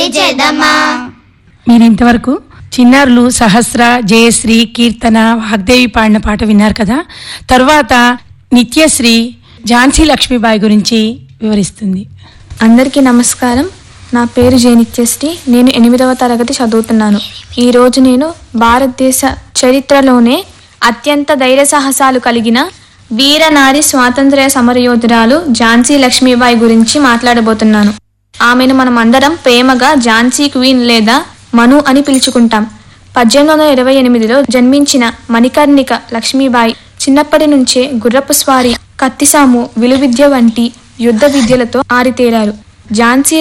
చేద్దామా మీరు ఇంతవరకు చిన్నారులు సహస్ర జయశ్రీ కీర్తన వాగ్దేవి పాడిన పాట విన్నారు కదా తరువాత నిత్యశ్రీ ఝాన్సీ లక్ష్మీబాయి గురించి వివరిస్తుంది అందరికీ నమస్కారం నా పేరు జే నిత్యశ్రీ నేను ఎనిమిదవ తరగతి చదువుతున్నాను ఈరోజు నేను భారతదేశ చరిత్రలోనే అత్యంత ధైర్య సాహసాలు కలిగిన వీరనారి స్వాతంత్ర్య సమరయోధురాలు ఝాన్సీ లక్ష్మీబాయి గురించి మాట్లాడబోతున్నాను ఆమెను మనం అందరం ప్రేమగా ఝాన్సీ క్వీన్ లేదా మను అని పిలుచుకుంటాం పద్దెనిమిది వందల ఇరవై ఎనిమిదిలో జన్మించిన మణికర్ణిక లక్ష్మీబాయి చిన్నప్పటి నుంచే గుర్రపు స్వారీ కత్తిసాము విలువిద్య వంటి యుద్ధ విద్యలతో ఆరితేరారు ఝాన్సీ